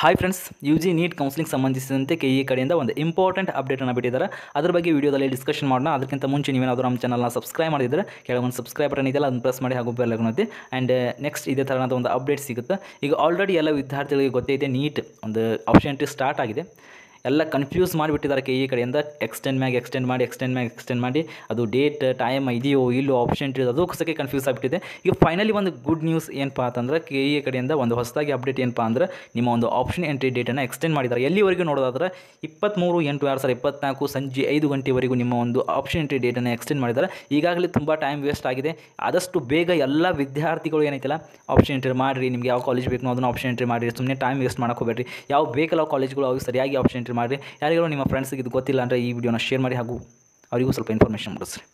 hi friends U G NEET counselling ಸಂಬಂಧಿಸಿದಂತೆ K E ಕಡೆಯಿಂದ ಒಂದು ಇಂಪಾರ್ಟೆಂಟ್ ಅಪ್ಡೇಟನ್ನು ಬಿಟ್ಟಿದ್ದಾರೆ ಅದ್ರ ಬಗ್ಗೆ ವಿಡಿಯೋದಲ್ಲಿ ಡಿಸ್ಕಷನ್ ಮಾಡೋಣ ಅದಕ್ಕಿಂತ ಮುಂಚೆ ನೀವೇನಾದರೂ ನಮ್ಮ ಚಾನಲ್ನ ಸಬ್ಸ್ಕ್ರೈಬ್ ಮಾಡಿದರೆ ಕೆಲವೊಂದು ಸಬ್ಸ್ಕ್ರೈಬ್ ಬಟನ್ ಇದೆಯಲ್ಲ ಅದನ್ನು ಪ್ರೆಸ್ ಮಾಡಿ ಹಾಗೂ ಬೆಲ್ ಐತೆ ಆ್ಯಂಡ್ ನೆಕ್ಸ್ಟ್ ಇದೇ ಥರನಾದ ಒಂದು ಅಪ್ಡೇಟ್ ಸಿಗುತ್ತೆ ಈಗ ಆಲ್ರೆಡಿ ಎಲ್ಲ ವಿದ್ಯಾರ್ಥಿಗಳಿಗೆ ಗೊತ್ತೈತೆ ನೀಟ್ ಒಂದು ಆಪ್ಷನ್ ಸ್ಟಾರ್ಟ್ ಆಗಿದೆ ಎಲ್ಲ ಕನ್ಫ್ಯೂಸ್ ಮಾಡಿಬಿಟ್ಟಿದ್ದಾರೆ ಕೆ ಇ ಕಡೆಯಿಂದ ಎಕ್ಸ್ಟೆಂಡ್ ಮ್ಯಾಗ ಎಕ್ಸ್ಟೆಂಡ್ ಮಾಡಿ ಎಕ್ಸ್ಟೆಂಡ್ ಮ್ಯಾಗ ಎಕ್ಸ್ಟೆಂಡ್ ಮಾಡಿ ಅದು ಡೇಟ್ ಟೈಮ್ ಇದೆಯೋ ಇಲ್ಲೋ ಆಪ್ಷನ್ ಇರೋದು ಅದಕ್ಕೋಸ್ಕರ ಕನ್ಫ್ಯೂಸ್ ಆಗಿಬಿಟ್ಟಿದೆ ಈಗ ಫೈನಲಿ ಒಂದು ಗುಡ್ ನ್ಯೂಸ್ ಏನಪ್ಪ ಅಂತಂದ್ರೆ ಕೆ ಇ ಕಡೆಯಿಂದ ಒಂದು ಹೊಸದಾಗಿ ಅಪ್ಡೇಟ್ ಏನಪ್ಪ ಅಂದ್ರೆ ನಿಮ್ಮ ಒಂದು ಆಪ್ಷನ್ ಎಂಟ್ರಿ ಡೇಟನ್ನು ಎಕ್ಸ್ಟೆಂಡ್ ಮಾಡಿದ್ದಾರೆ ಎಲ್ಲಿವರೆಗೂ ನೋಡೋದಾದ್ರೆ ಇಪ್ಪತ್ತ್ಮೂರು ಎಂಟು ಎರಡು ಸಾವಿರದ ಇಪ್ಪತ್ನಾಲ್ಕು ಸಂಜೆ ಐದು ಗಂಟೆವರೆಗೂ ನಿಮ್ಮ ಒಂದು ಆಪ್ಷನ್ ಎಂಟ್ರಿ ಡೇಟನ್ನು ಎಕ್ಸ್ಟೆಂಡ್ ಮಾಡಿದ್ದಾರೆ ಈಗಾಗಲೇ ತುಂಬ ಟೈಮ್ ವೇಸ್ಟ್ ಆಗಿದೆ ಆದಷ್ಟು ಬೇಗ ಎಲ್ಲ ವಿದ್ಯಾರ್ಥಿಗಳು ಏನೈತಲ್ಲ ಆಪ್ಷನ್ ಎಂಟ್ರಿ ಮಾಡಿರಿ ನಿಮಗೆ ಯಾವ ಕಾಲೇಜ್ ಬೇಕು ಅದನ್ನು ಆಪ್ಷನ್ ಎಂಟ್ರಿ ಮಾಡಿರಿ ಸುಮ್ಮನೆ ಟೈಮ್ ವೇಸ್ಟ್ ಮಾಡಕ್ಕೆ ಹೋಗಬೇಡ್ರಿ ಯಾವ ಬೇಕಲ್ಲ ಕಾಲೇಜ್ಗಳು ಅವು ಸರಿಯಾಗಿ ಆಪ್ಷನ್ ಎಂಟ್ರಿ ಮಾಡಿರಿ ಯಾರಿಗಾರು ನಿಮ್ಮ ಫ್ರೆಂಡ್ಸಿಗೆ ಇದು ಗೊತ್ತಿಲ್ಲ ಅಂದರೆ ಈ ವಿಡಿಯೋನ ಶೇರ್ ಮಾಡಿ ಹಾಗೂ ಅವರಿಗೂ ಸ್ವಲ್ಪ ಇನ್ಫಾರ್ಮೇಷನ್ ಮುಡಿಸ್ರಿ